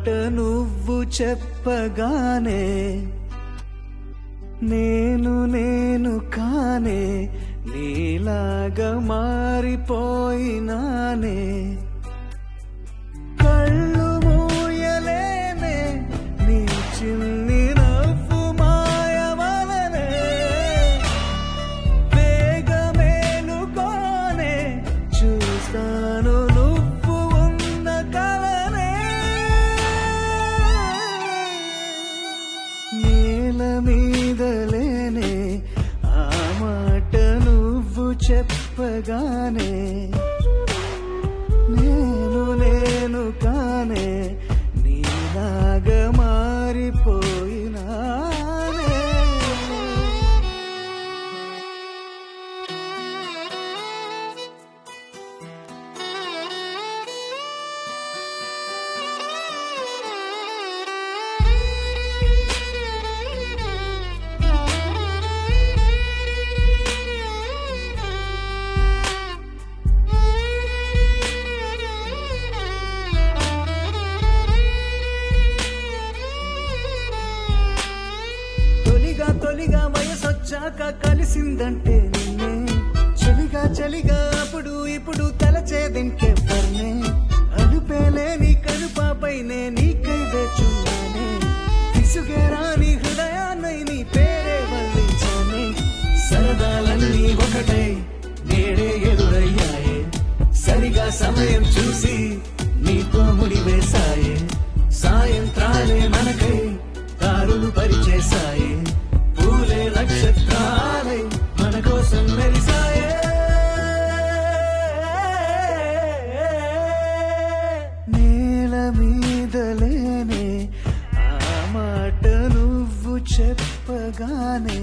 మాట నువ్వు చెప్పగానే నేను నేను కానే నీలాగా మారిపోయినానే కళ్ళు మూయలేనే నీ చిన్ని నవ్వు మాయవలనే వేగమేలుకోనే చూస్తాను నువ్వు ఉన్న కలనే నేల మీదలేనే ఆ మాట నువ్వు చెప్పగానే నేను నేను కానే నీలాగా మారిపోయినానే తొలిగా తొలిగా వయసొచ్చాక కలిసిందంటే నిన్నే చలిగా చలిగా అప్పుడు ఇప్పుడు తలచేదింకెవ్వర్నే అలుపేలేని కనుపాపైనే నీకై వేచున్నానే విసుగేరాని హృదయాన్నై నీ పేరే వల్లించానే సరదాలన్నీ ఒకటై నేడే ఎదురయ్యాయే సరిగా సమయం చూసి నీతో ముడివేశాయే సాయంత్రాలే మనకై దారులు పరిచేశాయే పూలే నక్షత్రాలై మన కోసం మెరిసాయే నేల మీదలేనే ఆ మాట నువ్వు చెప్పగానే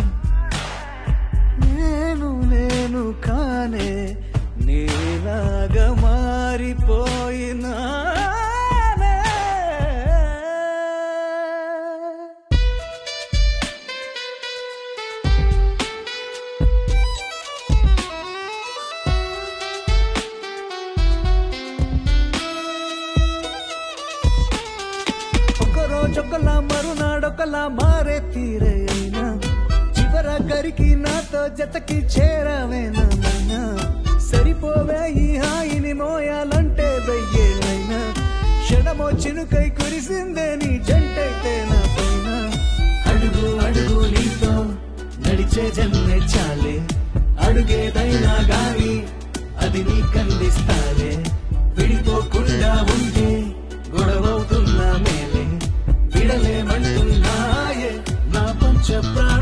నేను నేను కానే నీలాగా మారిపోయినా ఒకరోజొకలా మరునాడొకలా మారే తీరే అయినా చివర కరికి నాతో జతకి చేరవేనా నాన్నా? సరిపోవే ఈ హాయిని మోయాలంటే వెయ్యేళ్ళైనా క్షణమో చినుకై కురిసిందే నీ జంటైతే నా పైన అడుగు అడుగు నీతో నడిచే జన్మే చాలే అడుగేదైనా గాని అది నీ కందిస్తాలే విడిపోకుండా ఉంటే గొడవవుతున్నా మేలే విడలేమంటున్నాయే నా పంచ ప్రాణ